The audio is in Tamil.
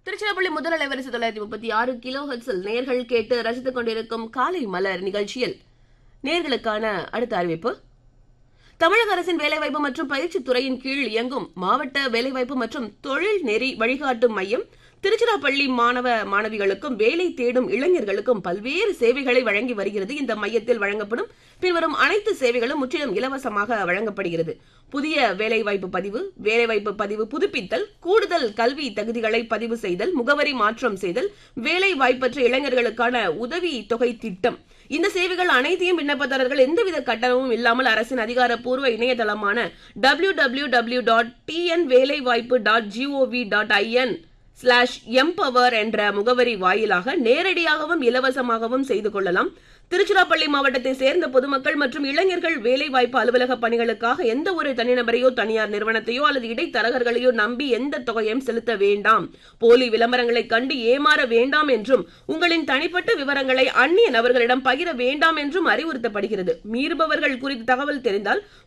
திருச்சிராப்பள்ளி முதல் அலைவரிசை தொள்ளாயிரத்தி முப்பத்தி ஆறு கிலோ ஹெட்ஸில் நேர்கள் கேட்டு ரசித்துக் கொண்டிருக்கும் காலை மலர் நிகழ்ச்சியில் நேர்களுக்கான அடுத்த அறிவிப்பு தமிழக அரசின் வேலைவாய்ப்பு மற்றும் பயிற்சித் துறையின் கீழ் இயங்கும் மாவட்ட வேலைவாய்ப்பு மற்றும் தொழில் நெறி வழிகாட்டும் மையம் திருச்சிராப்பள்ளி மாணவ மாணவிகளுக்கும் வேலை தேடும் இளைஞர்களுக்கும் பல்வேறு சேவைகளை வழங்கி வருகிறது இந்த மையத்தில் வழங்கப்படும் பின்வரும் அனைத்து சேவைகளும் முற்றிலும் இலவசமாக வழங்கப்படுகிறது புதிய வேலைவாய்ப்பு பதிவு வேலைவாய்ப்பு பதிவு புதுப்பித்தல் கூடுதல் கல்வி தகுதிகளை பதிவு செய்தல் முகவரி மாற்றம் செய்தல் வேலை வாய்ப்பற்ற இளைஞர்களுக்கான உதவி தொகை திட்டம் இந்த சேவைகள் அனைத்தையும் விண்ணப்பதாரர்கள் எந்தவித கட்டணமும் இல்லாமல் அரசின் அதிகாரப்பூர்வ இணையதளமான W W W dot TN வேலைவாய்ப்பு dot GOV dot IN slash empower என்ற முகவரி வாயிலாக நேரடியாகவும் இலவசமாகவும் செய்து கொள்ளலாம் திருச்சிராப்பள்ளி மாவட்டத்தை சேர்ந்த பொதுமக்கள் மற்றும் இளைஞர்கள் வேலைவாய்ப்பு அலுவலக பணிகளுக்காக எந்த ஒரு தனிநபரையோ தனியார் நிறுவனத்தையோ அல்லது இடைத்தரகர்களையோ நம்பி எந்த தொகையும் செலுத்த வேண்டாம் போலி விளம்பரங்களை கண்டு ஏமாற வேண்டாம் என்றும் உங்களின் தனிப்பட்ட விவரங்களை அந்நிய நபர்களிடம் பகிர வேண்டாம் என்றும் அறிவுறுத்தப்படுகிறது மீறுபவர்கள் குறித்து தகவல் தெரிந்தால்